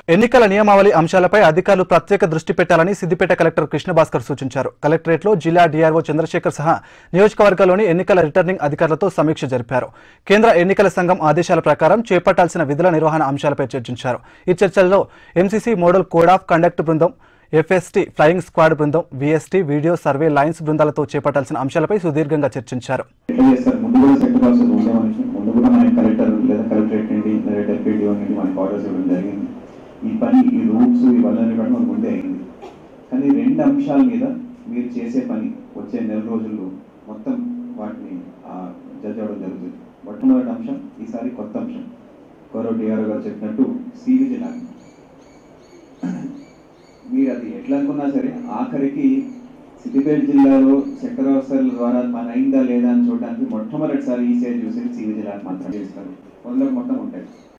ఎన్నికల నియమావళి అంశాలపై అధికారులు ప్రత్యేక దృష్టి పెట్టాలని సిద్దిపేట కలెక్టర్ కృష్ణభాస్కర్ సూచించారు కలెక్టరేట్లో జిల్లా డీఆర్ఓ చంద్రశేఖర్ సహా నియోజకవర్గాల్లోని ఎన్నికల రిటర్నింగ్ అధికారులతో సమీక్ష జరిపారు కేంద్ర ఎన్నికల సంఘం ఆదేశాల ప్రకారం చేపట్టాల్సిన విధుల నిర్వహణ అంశాలపై చర్చించారు ఈ చర్చల్లో MCC model code of conduct బృందం ఎఫ్ఎస్టీ ఫ్లయింగ్ స్క్వాడ్ బృందం విఎస్టీ వీడియో సర్వే లైన్స్ బృందాలతో చేపట్టాల్సిన అంశాలపై సుదీర్ఘంగా చర్చించారు ఎట్లా చేస్తారు ముందు కూడా సెక్టర్ ఆఫీసర్ ఉండే మనిషి ముందు కూడా మన కలెక్టర్ లేదా కలెక్టరేట్ నుండి లేదా డెప్యూటీఓ నుండి మనకి ఆర్డర్స్ ఇవ్వడం జరిగింది ఈ పని ఈ రూట్స్ ఇవన్నీ కూడా మనకు ముందే అయింది కానీ రెండు అంశాల మీద మీరు చేసే పని వచ్చే నెల రోజుల్లో మొత్తం వాటిని జడ్జ్ అవ్వడం జరుగుతుంది మొట్టమొదటి అంశం ఈసారి కొత్త అంశం గౌరవ డిఆర్ఓ గారు చెప్పినట్టు సివి జిల్లా మీరు అది ఎట్లా అనుకున్నా సరే ఆఖరికి సిద్దిపేట జిల్లాలో సెక్టర్ ఆఫీసర్ల ద్వారా మన అయిందా లేదా అని చూడడానికి మొట్టమొదటిసారి ఈసీఐ చూసి సివి జిల్లాకు మాత్రం చేస్తారు వందలకు మొత్తం ఉంటాయి